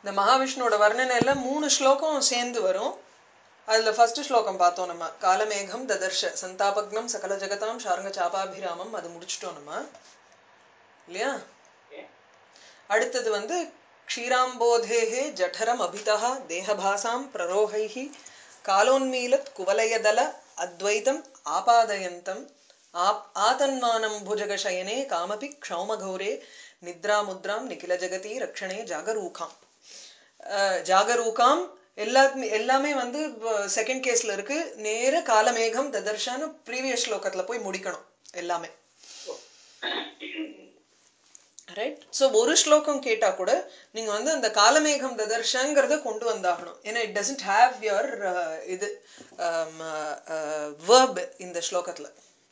இந்த மகாவிஷ்ணுவோட வர்ணனையில மூணு ஸ்லோகம் சேர்ந்து வரும் அதுல ஃபர்ஸ்ட் ஸ்லோகம் பார்த்தோம் நம்ம காலமேகம் ததர்ஷ சந்தாபக்னம் சகல ஜெகதாம் ஷார்ங்க சாபாபிராமம் அது முடிச்சிட்டோம் நம்ம இல்லையா Okay. அடுத்தது வந்து க்ஷீராம்போதேஹே ஜఠரம் அபிதா தேகபாசாம் பிரரோகைः காலோன்மீலத் குவலயதல அத்வைதம் ஆபாதயந்தம் ஆப் ஆதன்மானம் புஜகசயனே காமபி க்ஷௌமகௌரே நித்ராமுத்ராம் நிகில ஜெகதி ரக்ஷணே ஜாகரூகாம் அஹ், ஜாகரூகாம் எல்லா எல்லாமே வந்து செகண்ட் கேஸ்ல இருக்கு நேர காலமேகம் ததர்ஷான்னு ப்ரீவியஸ் ஸ்லோகத்துல போய் முடிக்கணும் எல்லாமே ரைட் சோ ஒரு ஸ்லோகம் கேட்டா கூட நீங்க வந்து அந்த காலமேகம் ததர்ஷங்கிறத கொண்டு வந்தாகணும் ஏன்னா இட் டசன்ட் ஹாவ் யுவர் இது வேர்ப் இந்த ஸ்லோகத்துல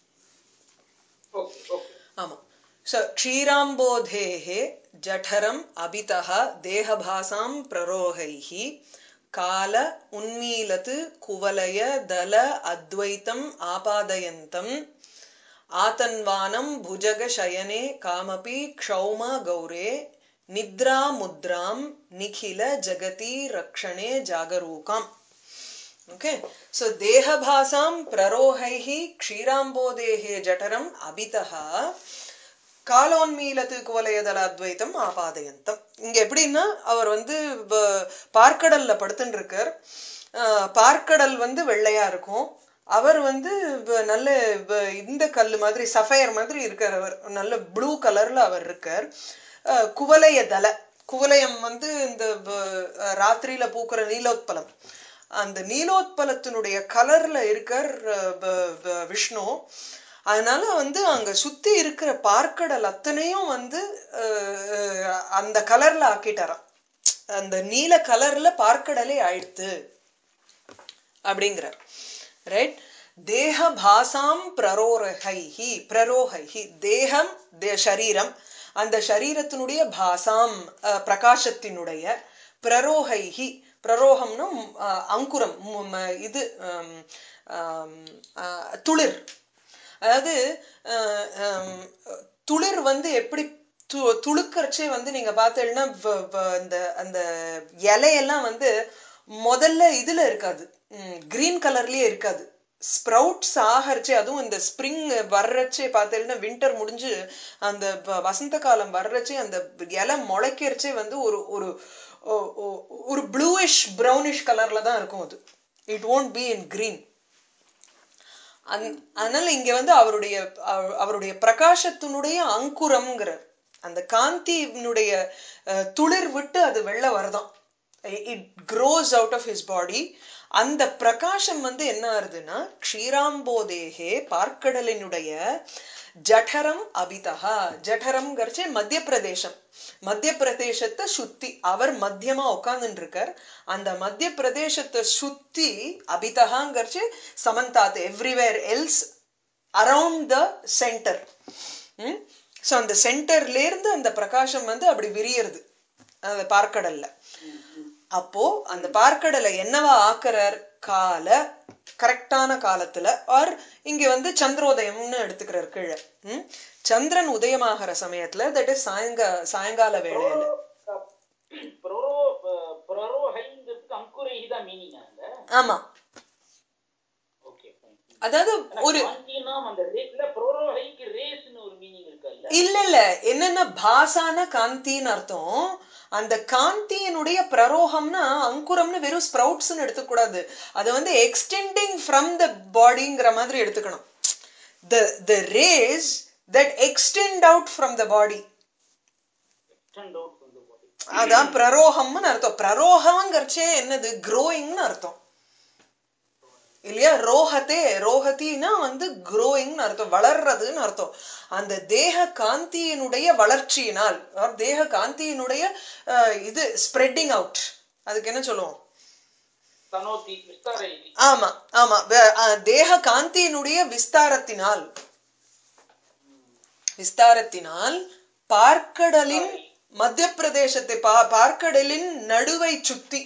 ஓகே ஓகே ஆமா சோ க்ஷீராம்போதேஹே ஜఠரம் அபிதः தேகபாசாம் பிரரோகைः கால உன்மீலத் குவலய தல அத்வைத்தம் ஆபாதயந்தம் ஆதன்வானம் புஜக சயனே காமபி க்ஷௌம கௌரே நித்ரா முத்ராம் நிகில ஜகதி ரக்ஷணே ஜாகரூகாம் ஓகே சோ தேகபாசாம் பிரரோகைः க்ஷீராம்போதேஹே ஜఠரம் அபிதः காலோன்மீலத்து குவலயதல அத்வைத்தம் ஆபாதயந்தம் இங்க எப்படின்னா அவர் வந்து வ- பார்க்கடல்ல படுத்துட்டு இருக்கார் ஆஹ் பார்க்கடல் வந்து வெள்ளையா இருக்கும் அவர் வந்து வ- நல்ல வ- இந்த கல்லு மாதிரி சஃபயர் மாதிரி இருக்கார் அவர் நல்ல ப்ளூ கலர்ல அவர் இருக்கார் ஆஹ் குவலய தல குவலயம் வந்து இந்த வ- ராத்திரியில பூக்கிற நீலோத்பலம் அந்த நீலோத்பலத்தினுடைய கலர்ல இருக்கார் அஹ், ப- ப- விஷ்ணு அதனால வந்து அங்க சுத்தி இருக்கிற பார்க்கடல் அத்தனையும் வந்து அஹ், அஹ், அந்த கலர்ல ஆக்கிட்டாராம் அந்த நீல கலர்ல பார்க்கடலே ஆயிடுத்து அப்படிங்கிறார் ரைட் தேக பாசாம் பிரரோரகைஹி பிரரோகைஹி தேகம் தே சரீரம் அந்த சரீரத்தினுடைய பாசாம் அஹ், பிரகாசத்தினுடைய பிரரோகைஹி பிரரோகம்னா ம், அஹ், அங்குரம் ம், ம- இது ஹம், ஆம், அஹ், துளிர் அதாவது அஹ், ஹம், துளிர் வந்து எப்படி து- துளுக்கறச்சே வந்து நீங்க பார்த்தீங்கன்னா வ- வ- அந்த அந்த இலையெல்லாம் வந்து முதல்ல இதுல இருக்காது கிரீன் கலர்லயே இருக்காது ஸ்ப்ரவுட்ஸ் ஆகறச்சே அதுவும் இந்த ஸ்ப்ரிங் வர்றச்சே பார்த்தீங்கன்னா வின்டர் முடிஞ்சு அந்த வ- வசந்த காலம் வர்றச்சே அந்த இலை முளைக்கிறச்சே வந்து ஒரு ஒரு ஒ- ஒ- ஒரு ப்ளூயிஷ் ப்ரௌனிஷ் கலர்ல தான் இருக்கும் அது it won't be in green அந்- அதனால இங்க வந்து அவருடைய அவ- அவருடைய பிரகாசத்தினுடைய அங்குரம்ங்கிறார் அந்த காந்தியினுடைய அஹ், துளிர் விட்டு அது வெளில வருதாம் it grows out of his body அந்த பிரகாசம் வந்து என்ன ஆறுதுன்னா க்ஷீராம்போதேகே பார்க்கடலினுடைய ஜఠரம் அபிதா ஜఠரம்ங்கிறச்சு மத்திய பிரதேசம் மத்திய பிரதேசத்தை சுத்தி அவர் மத்தியமா உட்கார்ந்துட்டு இருக்கார் அந்த மத்திய பிரதேசத்தை சுத்தி அபிதகாங்கிறச்சு சமந்தாத் everywhere else around the center so அந்த சென்டர்ல இருந்து அந்த பிரகாசம் வந்து அப்படி விரியறது அந்த பார்க்கடல்ல அப்போ அந்த பார்க்கடலை என்னவா ஆக்குறார் கால கரெக்டான காலத்துல ஆர் இங்க வந்து சந்திரோதயம்னு எடுத்துக்கிறார் கீழே ம்? சந்திரன் உதயமாகிற சமயத்துல தட் இஸ் சாயங்கா சாயங்கால வேளையில ப்ரொரோ ப்ரொரோஹைங்கிறதுக்கு அங்குரைஹி தான் மீனிங் அங்க ஆமா ஓகே அதாவது ஒரு காந்தினாம் அந்த ரேஸ்ல ப்ரோரோஹைக்கு ரேஸ்னு ஒரு மீனிங் இருக்குல்ல இல்ல இல்ல என்னன்னா பாசான காந்தின்னு அர்த்தம் அந்த காந்தியினுடைய பிரரோகம்னா அங்குரம்னு வெறும் ஸ்ப்ரவுட்ஸ்னு எடுத்துக்கூடாது அது வந்து எக்ஸ்டெண்டிங் ஃப்ரம் த பாடிங்கிற மாதிரி எடுத்துக்கணும் the the rays that extend out from the body extend out from the body அதான் பிரரோகம்னு அர்த்தம் பிரரோகங்கிறச்சே என்னது க்ரோயிங்னு அர்த்தம் இல்லையா ரோஹத்தே ரோஹத்தினா வந்து க்ரோயிங்னு அர்த்தம் வளர்றதுன்னு அர்த்தம் அந்த தேக காந்தியினுடைய வளர்ச்சியினால் or தேக காந்தியினுடைய அஹ், இது ஸ்ப்ரெட்டிங் அவுட் அதுக்கு என்ன சொல்லுவோம் தனோதி விஸ்தாரயதி ஆமா ஆமா வே- அஹ், தேக காந்தியினுடைய விஸ்தாரத்தினால் விஸ்தாரத்தினால் பார்க்கடலின் மத்திய பிரதேசத்தை பா- பார்க்கடலின் நடுவை சுத்தி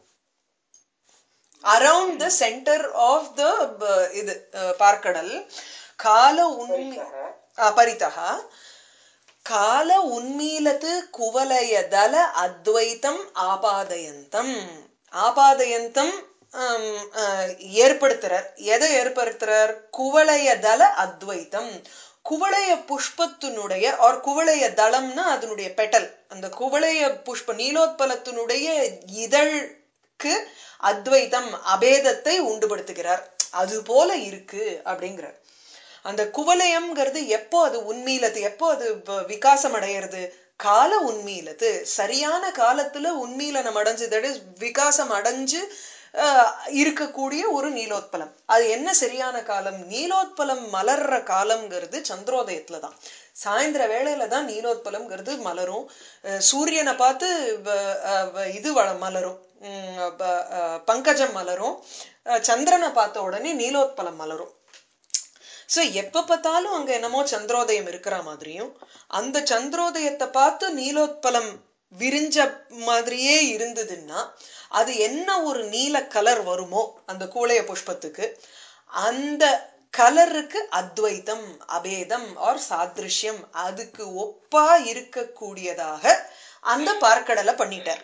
around the center of the இது அஹ், பார்க்கடல் கால உண்மை பரிதா கால உன்மீலத்து குவலயதல அத்வைத்தம் ஆபாதயந்தம் ஆபாதயந்தம் ஆம், அஹ், ஏற்படுத்துறார் எதை ஏற்படுத்துறார் குவலயதல அத்வைத்தம் குவளைய புஷ்பத்தினுடைய ஆர் குவளைய தளம்னா அதனுடைய பெட்டல் அந்த குவளைய புஷ்ப நீலோத்பலத்தினுடைய இதழ்க்கு அத்வைத்தம் அபேதத்தை உண்டுபடுத்துகிறார் அது போல இருக்கு அப்படிங்கிறார் அந்த குவலயம்ங்கிறது எப்போ அது உண்மையிலது எப்போ அது வ- விகாசம் அடையிறது கால உண்மையிலது சரியான காலத்துல உண்மையிலனம் அடைஞ்சு that is விகாசம் அடைஞ்சு அஹ், இருக்கக்கூடிய ஒரு நீலோத்பலம் அது என்ன சரியான காலம் நீலோத்பலம் மலர்ற காலம்ங்கிறது சந்திரோதயத்துல தான் சாயந்தர வேளையில தான் நீலோத்பலம்ங்கிறது மலரும் அஹ், சூரியனை பார்த்து வ- அஹ், வ- இது வ- மலரும் உம், ப- அஹ், பங்கஜம் மலரும் அஹ், சந்திரனை பார்த்த உடனே நீலோத்பலம் மலரும் சோ எப்ப பார்த்தாலும் அங்க என்னமோ சந்திரோதயம் இருக்கிற மாதிரியும் அந்த சந்திரோதயத்தை பார்த்து நீலோத்பலம் விரிஞ்ச மாதிரியே இருந்ததுன்னா அது என்ன ஒரு நீல கலர் வருமோ அந்த கூளைய புஷ்பத்துக்கு அந்த கலருக்கு அத்வைத்தம் அபேதம் ஆர் சாதிருஷ்யம் அதுக்கு ஒப்பா இருக்கக்கூடியதாக அந்த பார்க்கடலை பண்ணிட்டார்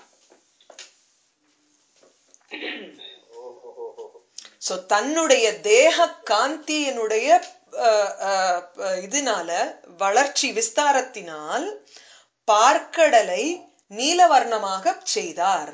சோ தன்னுடைய தேக காந்தியினுடைய அஹ், அஹ், அஹ், இதனால வளர்ச்சி விஸ்தாரத்தினால் பார்க்கடலை நீலவர்ணமாக செய்தார்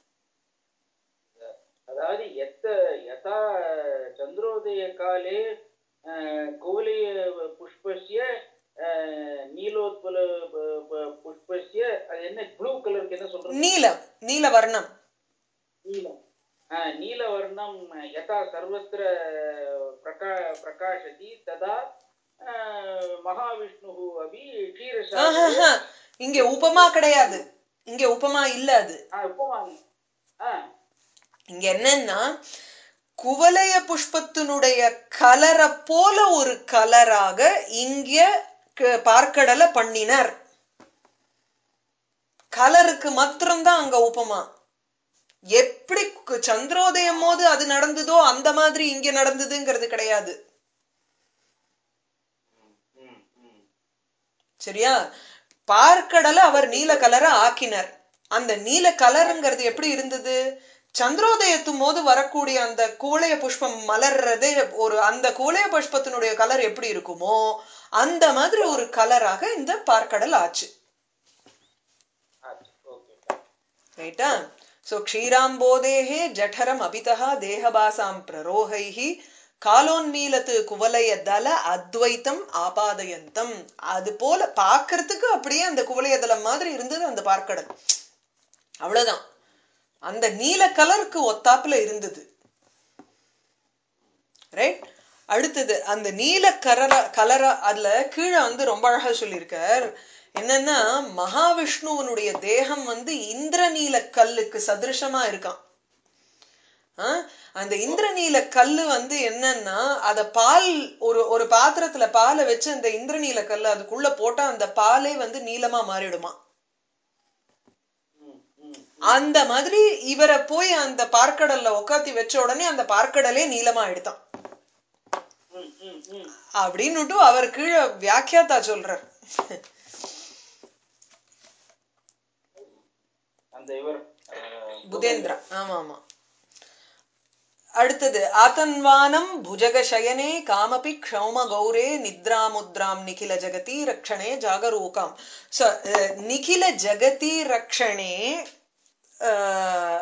அதாவது எத்த யதா சந்திரோதய காலே அஹ், குவலய புஷ்பஸ்ய அஹ், நீலோத்பல ப- ப- புஷ்பஸ்ய அது என்ன ப்ளூ கலருக்கு என்ன சொல்றது நீலம் நீலவர்ணம் நீலம் அஹ், நீலவர்ணம் யதா சர்வத்திர பிரகா பிரகாசதி ததா அஹ், மகாவிஷ்ணுः அபி க்ஷீரசாகரே ஆஹாஹா. இங்க உபமா கிடையாது இங்க உபமா இல்ல அது ஆஹ், உப்புமான் ஆஹ் இங்க என்னன்னா குவலய புஷ்பத்தினுடைய கலரை போல ஒரு கலராக இங்க க- பார்க்கடலை பண்ணினார் கலருக்கு மாத்திரம்தான் அங்க உபமா எப்படி கு- சந்திரோதயம் போது அது நடந்ததோ அந்த மாதிரி இங்க நடந்ததுங்கிறது கிடையாது ம், ம். சரியா பார்க்கடலை அவர் நீல கலரை ஆக்கினார் அந்த நீல கலருங்கிறது எப்படி இருந்தது சந்திரோதயத்தும் போது வரக்கூடிய அந்த குவளைய புஷ்பம் மலர்றதே ஒரு அந்த குவளைய புஷ்பத்தினுடைய கலர் எப்படி இருக்குமோ அந்த மாதிரி ஒரு கலராக இந்த பார்க்கடல் ஆச்சு ஆச்சு ஓகே ரைட்டா சோ க்ஷீராம்போதேஹே ஜఠரம் அபிதா தேகபாசாம் பிரரோகைஹி காலோன்மீலத்து குவலய தல அத்வைத்தம் ஆபாதயந்தம் அது போல பார்க்கறதுக்கு அப்படியே அந்த குவலய தலம் மாதிரி இருந்தது அந்த பார்க்கடல் அவ்வளவுதான் அந்த நீல கலருக்கு ஒத்தாப்புல இருந்தது ரைட் அடுத்தது அந்த நீல கலரா கலரா அதுல கீழே வந்து ரொம்ப அழகா சொல்லியிருக்கார் என்னன்னா மகாவிஷ்ணுவனுடைய தேகம் வந்து இந்திரநீல கல்லுக்கு சதிருஷமா இருக்கான் ஆ? அந்த இந்திரநீல கல்லு வந்து என்னன்னா அத பால் ஒரு ஒரு பாத்திரத்துல பாலை வச்சு அந்த இந்திரநீல கல்லு அதுக்குள்ள போட்டா அந்த பாலே வந்து நீலமா மாறிடுமா ம், ம். அந்த மாதிரி இவரை போய் அந்த பார்க்கடல்ல உக்காத்தி வச்ச உடனே அந்த பார்க்கடலே நீளமா எடுத்தான் ம், ம், ம். அப்படின்னுட்டு அவர் கீழே வியாக்கியாத்தா சொல்றார் அந்த இவர் அஹ், புதேந்திரா ஆமா ஆமா அடுத்தது ஆதன்வானம் புஜக சயனே காமபி க்ஷௌம கௌரே நித்ராமுத்ராம் நிகில ஜகதி ரக்ஷணே ஜாகரூகாம் So, அஹ், நிகில ஜகதி ரக்ஷணே அஹ்,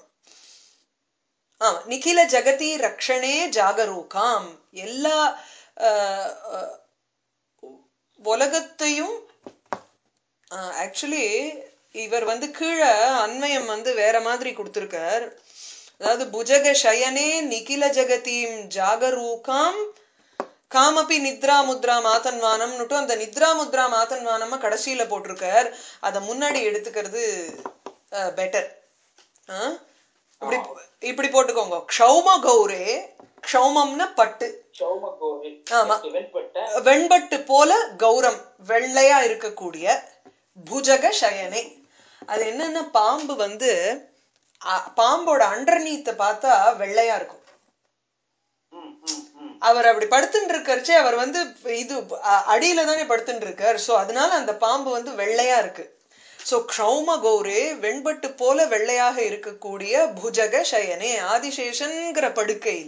ஆமா நிகில ஜகதி ரக்ஷணே ஜாகரூகாம் எல்லா அஹ், அஹ், உலகத்தையும் ஆக்சுவலி இவர் வந்து கீழே அன்வயம் வந்து வேற மாதிரி கொடுத்திருக்கார் அதாவது புஜக சயனே நிகில ஜகதீம் ஜாகரூகாம் காமபி நித்ரா முத்ரா மாத்தன்வானம்னுட்டு அந்த நித்ரா முத்ரா மாத்தன்வானமா கடைசியில போட்டிருக்கார் அத முன்னாடி எடுத்துக்கிறது பெட்டர் இப்படி இப்படி போட்டுக்கோங்க க்ஷௌம கௌரே க்ஷௌமம்னா பட்டு சௌமகோரி ஆமா. வெண்பட்ட வெண்பட்டு போல கௌரம் வெள்ளையா இருக்கக்கூடிய புஜக சயனே அது என்னன்னா பாம்பு வந்து அ, பாம்போட அண்டர்நீத்த பார்த்தா வெள்ளையா இருக்கும் ம், ம், ம். அவர் அப்படி படுத்துட்டு இருக்கறச்சே அவர் வந்து இது அ- அடியில தானே படுத்துட்டு இருக்கார் சோ அதனால அந்த பாம்பு வந்து வெள்ளையா இருக்கு சோ க்ஷௌம கௌரே வெண்பட்டு போல வெள்ளையாக இருக்கக்கூடிய புஜக சயனே ஆதிசேஷன்கிற படுக்கையில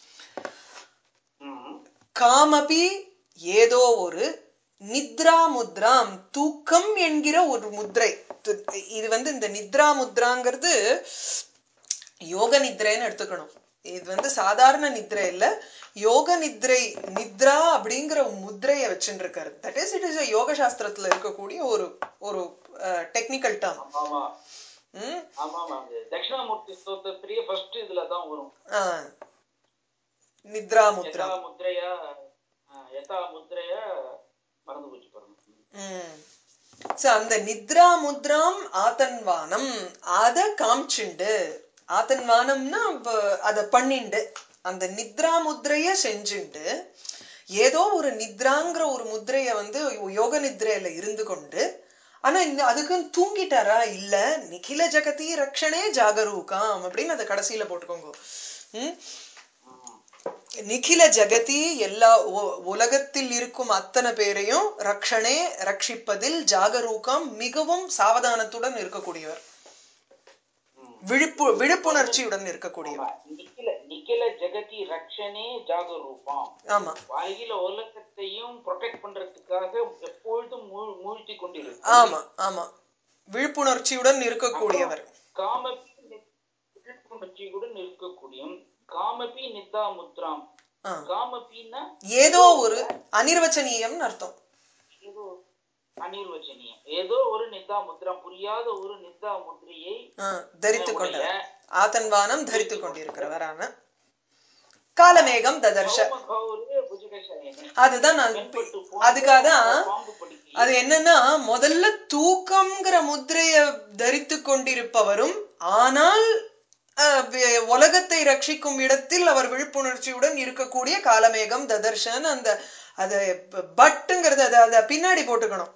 ம் காமபி ஏதோ ஒரு நித்ரா முத்ராம் தூக்கம் என்கிற ஒரு முத்ரை து- இது வந்து இந்த நித்ரா முத்ராங்கிறது யோக நித்ரைன்னு எடுத்துக்கணும் இது வந்து சாதாரண நித்ரை இல்ல யோக நித்ரை நித்ரா அப்படிங்கிற முத்ரையை வச்சுட்டு இருக்காரு தட் இஸ் இட் இஸ் யோக சாஸ்திரத்துல இருக்கக்கூடிய ஒரு ஒரு டெக்னிக்கல் டேர்ம் ஆமா ஆமா ஆமா அது தட்சிணாமூர்த்தி ஸ்தோத்திரத்திலேயே ஃபர்ஸ்ட் இதுல தான் வரும் நித்ரா முத்ரா யதா முத்ரையா ஆ, யதா முத்ரையா மறந்து போச்சு பாருங்க ம். So, அந்த நித்ரா முத்ராம் ஆத்தன்வானம் அத காமிச்சுண்டு ஆத்தன்வானம்னா ப- அத பண்ணிண்டு அந்த நித்ரா முத்ரைய செஞ்சுண்டு ஏதோ ஒரு நித்ராங்கிற ஒரு முத்ரைய வந்து யோக நித்ரையில இருந்து கொண்டு ஆனா இந்த அதுக்கும் தூங்கிட்டாரா இல்ல நிகில ஜகதி ரக்ஷணே ஜாகரூகாம் அப்படின்னு அதை கடைசியில போட்டுக்கோங்க ம் ம். நிகில ஜகதி எல்லா உ- உலகத்தில் இருக்கும் அத்தனை பேரையும் ரக்ஷணே ரட்சிப்பதில் ஜாகரூகம் மிகவும் சாவதானத்துடன் இருக்கக்கூடியவர் ம். விழிப்பு விழிப்புணர்ச்சியுடன் இருக்கக்கூடியவர் ஆமா. நிக்கில நிக்கில ஜெகதி ரக்ஷனே ஜாகரூபாம் ஆமா அகில உலகத்தையும் ப்ரொடெக்ட் பண்றதுக்காக எப்பொழுதும் மூழ்- மூழ்கி கொண்டிருக்கு ஆமா ஆமா விழிப்புணர்ச்சியுடன் இருக்கக்கூடியவர் காமபி நி- விழிப்புணர்ச்சியுடன் இருக்கக்கூடிய காமபி நித்தா முத்ராம் ஆ. காமபின்னா ஏதோ ஒரு அனிர்வச்சனீயம்னு அர்த்தம் ஏதோ அனிர்வச்சனீயம் ஏதோ ஒரு நித்தா முத்ராம் புரியாத ஒரு நித்தா முத்ரையை ஆ, தரித்து உடைய கொண்டவர் ஆத்தன்வானம் தரித்து கொண்டிருக்கிறவரான காலமேகம் ததர்ஷ சௌமகௌரே புஜகசயனே அதுதான் நான் இப்ப- வெண்பட்டு போன்ற அதுக்காக பாம்பு படுக்கை அது என்னன்னா முதல்ல தூக்கம்ங்கிற முத்திரைய தரித்து கொண்டிருப்பவரும் ஆனால் அஹ், வி- உலகத்தை ரட்சிக்கும் இடத்தில் அவர் விழிப்புணர்ச்சியுடன் இருக்கக்கூடிய காலமேகம் ததர்ஷன் அந்த அது ப- பட்டுங்கிறது அதை அதை பின்னாடி போட்டுக்கணும்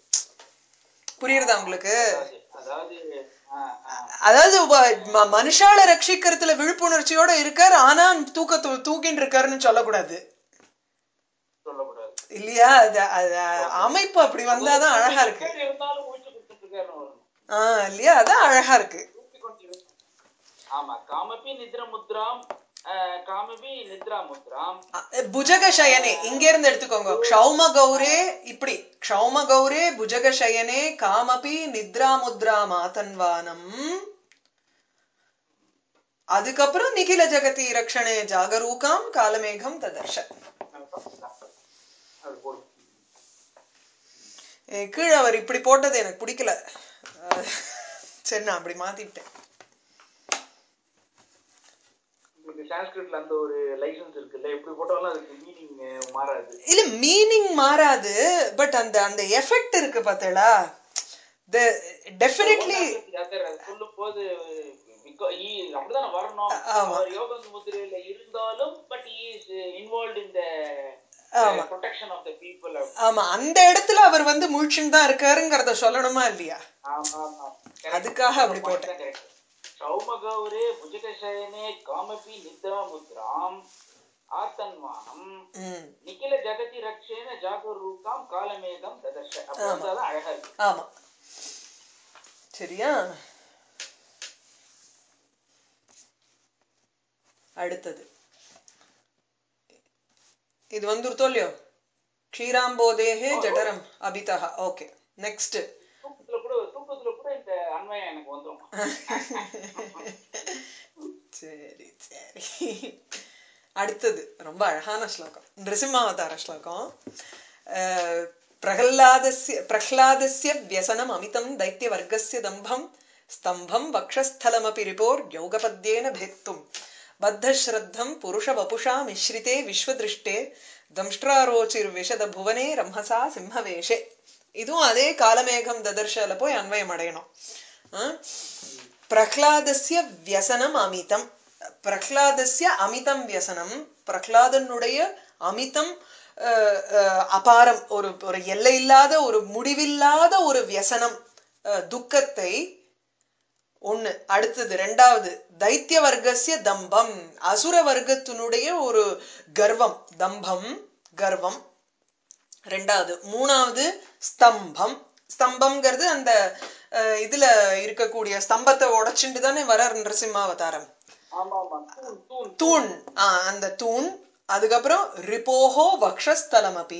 புரியுறதா உங்களுக்கு அதாவது அதாவது ஆ, ஆ. அதாவது வ- ம- மனுஷால ரட்சிக்கிறதுல விழிப்புணர்ச்சியோட இருக்கார் ஆனா தூக்கத்து தூக்கின்னு இருக்காருன்னு சொல்லக்கூடாது சொல்லக்கூடாது இல்லையா அது அது அமைப்பு அப்படி வந்தாதான் அழகா இருக்கு பேர் இருந்தாலும் ஊற்றி கொடுத்துட்டு இருக்காருன்னு வரணும் ஆஹ் இல்லையா அதான் அழகா இருக்கு தூக்கி கொண்டு ஆமா காமபி நித்ர முத்ராம் ஆஹ், காமபி நித்ரா முத்ராம் அஹ் புஜக சயனே இங்க இருந்து எடுத்துக்கோங்க க்ஷௌம கௌரே இப்படி க்ஷௌம கௌரே புஜக சயனே காமபி நித்ரா முத்ரா மாதன்வானம் அதுக்கப்புறம் நிகில ஜகதி ரக்ஷணே ஜாகரூகாம் காலமேகம் ததர்ஷ அது போடு என் கீழே அவர் இப்படி போட்டது எனக்கு பிடிக்கல அஹ் சரி நான் அப்படி மாத்திட்டேன் உங்களுக்கு சான்ஸ்கிரிட்ல அந்த ஒரு லைசன்ஸ் இருக்குல்ல எப்படி போட்டாலும் அதுக்கு மீனிங் மாறாது இல்ல மீனிங் மாறாது பட் அந்த அந்த எஃபெக்ட் இருக்கு பார்த்தேளா டெஃபினெட்லி சொல்லும் போது அப்படிதானே வரணும் ஆமா. அவர் யோக முதிரையில இருந்தாலும் but is involve in the ஆமா. ப்ரொடெக்ஷன் ஆஃப் த பீப்புள் ஆமா அந்த இடத்துல அவர் வந்து முழிச்சுன்னு தான் இருக்காருங்கிறத சொல்லணுமா இல்லையா ஆமா ஆமா அதுக்காக அப்படி போட்டேன். கரெக்ட் சௌமகௌரே புஜகசயனே காமபி நித்ரா முத்ராம் ஆத்தன்வானம் ம் நிக்கில ஜகதி ரக்ஷேன ஜாகரூகாம் காலமேகம் ததர்ஷ அப்படி வந்தாதான் அழகா இருக்கு ஆமா சரியா அடுத்தது இது வந்துருத்தோ இல்லையோ க்ஷீராம்போதேஹே ஜடரம் அபிதா ஓகே நெக்ஸ்ட் தூக்கத்துல கூட தூக்கத்துல கூட இந்த அன்வயம் எனக்கு வந்துரும் சரி சரி அடுத்தது ரொம்ப அழகான ஸ்லோகம் நிருசிம்மாவதார ஸ்லோகம் அஹ், பிரகல்லாதஸ்ய பிரஹ்லாதஸ்ய வியசனம் அமிதம் தைத்திய வர்க்கஸ்ய தம்பம் ஸ்தம்பம் வக்ஷஸ்தலமபி ரிபோர் யௌகபத்யேன பேத்தும் பத்தஸ்ரத்தம் புருஷ வபுஷா மிஸ்ரிதே விஸ்வதிருஷ்டே தம்ஷ்டாரோச்சிர் விஷத புவனே ரம்ஹசா சிம்மவேஷே இதுவும் அதே காலமேகம் ததர்ஷல போய் அன்வயம் அடையணும் ஆ? பிரஹ்லாதஸ்ய வியசனம் அமிதம் பிரஹ்லாதஸ்ய அமிதம் வியசனம் பிரஹ்லாதனுடைய அமிதம் அஹ், அஹ், அபாரம் ஒரு ஒரு எல்லையில்லாத ஒரு முடிவில்லாத ஒரு வியசனம் அஹ், துக்கத்தை ஒண்ணு அடுத்தது ரெண்டாவது தைத்திய வர்க்கசிய தம்பம் அசுர வர்க்கத்தினுடைய ஒரு கர்வம் தம்பம் கர்வம் ரெண்டாவது மூணாவது ஸ்தம்பம் ஸ்தம்பம்ங்கிறது அந்த அஹ், இதுல இருக்கக்கூடிய ஸ்தம்பத்தை உடைச்சுட்டு தானே வரார் நரசிம்மாவதாரம் ஆமா ஆமா தூண் தூண் தூண் ஆ, அந்த தூண் அதுக்கப்புறம் ரிபோஹோ வக்ஷஸ்தலம் அப்படி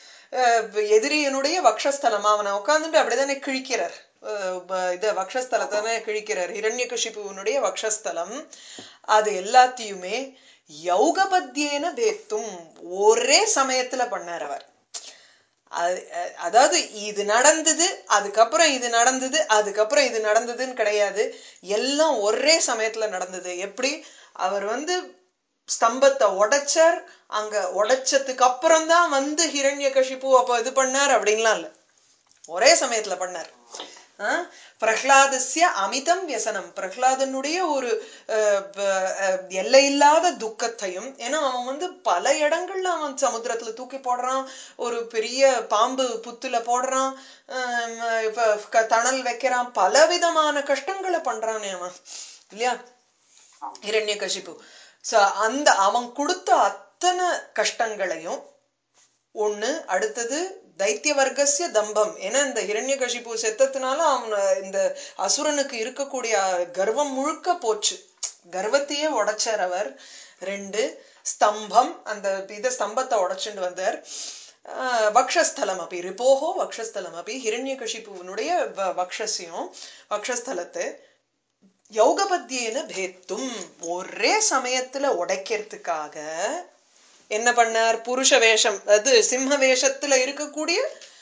எதிரியனுடைய வக்ஷஸ்தலம் அவனை உட்கார்ந்துட்டு அப்படிதானே கிழிக்கிறார் அஹ், ப- இத வக்ஷஸ்தலத்தானே கிழிக்கிறார் ஹிரண்யகசிபுவனுடைய வக்ஷஸ்தலம் அது எல்லாத்தையுமே யௌகபத்தியேன பேத்தும் ஒரே சமயத்துல பண்ணார் அவர் அது- அஹ் அதாவது இது நடந்தது அதுக்கப்புறம் இது நடந்தது அதுக்கப்புறம் இது நடந்ததுன்னு கிடையாது எல்லாம் ஒரே சமயத்துல நடந்தது எப்படி அவர் வந்து ஸ்தம்பத்தை உடைச்சார் அங்க உடைச்சதுக்கு அப்புறம் தான் வந்து ஹிரண்யகசிபு அப்ப இது பண்ணார் அப்படின்லாம் இல்ல ஒரே சமயத்துல பண்ணார் ஆ? பிரஹ்லாதஸ்ய அமிதம் வியசனம் பிரஹ்லாதனுடைய ஒரு அஹ், ப- அஹ், எல்லையில்லாத துக்கத்தையும் ஏன்னா அவன் வந்து பல இடங்கள்ல அவன் சமுத்திரத்துல தூக்கி போடுறான் ஒரு பெரிய பாம்பு புத்துல போடுறான் ஆம், இப்ப க- தணல் வைக்கிறான் பலவிதமான கஷ்டங்களை பண்றானே அவன் இல்லையா இரண்யகசிபு சோ அந்த அவன் கொடுத்த அத்தனை கஷ்டங்களையும் ஒண்ணு அடுத்தது தைத்திய வர்க்கசிய தம்பம் ஏன்னா இந்த ஹிரண்யகசிபு செத்ததுனால அவன் இந்த அசுரனுக்கு இருக்கக்கூடிய கர்வம் முழுக்க போச்சு கர்வத்தையே உடைச்சார் அவர் ரெண்டு ஸ்தம்பம் அந்த இத ஸ்தம்பத்தை உடைச்சுட்டு வந்தார் ஆஹ் வக்ஷஸ்தலம் அப்படி ரிபோஹோ வக்ஷஸ்தலம் அப்படி ஹிரண்யகசிபுவனுடைய வ- வக்ஷஸையும் வக்ஷஸ்தலத்தை யௌகபத்தியேன பேத்தும் ஒரே சமயத்துல உடைக்கிறதுக்காக என்ன பண்ணார் புருஷ வேஷம் அது சிம்ம வேஷத்துல இருக்கக்கூடிய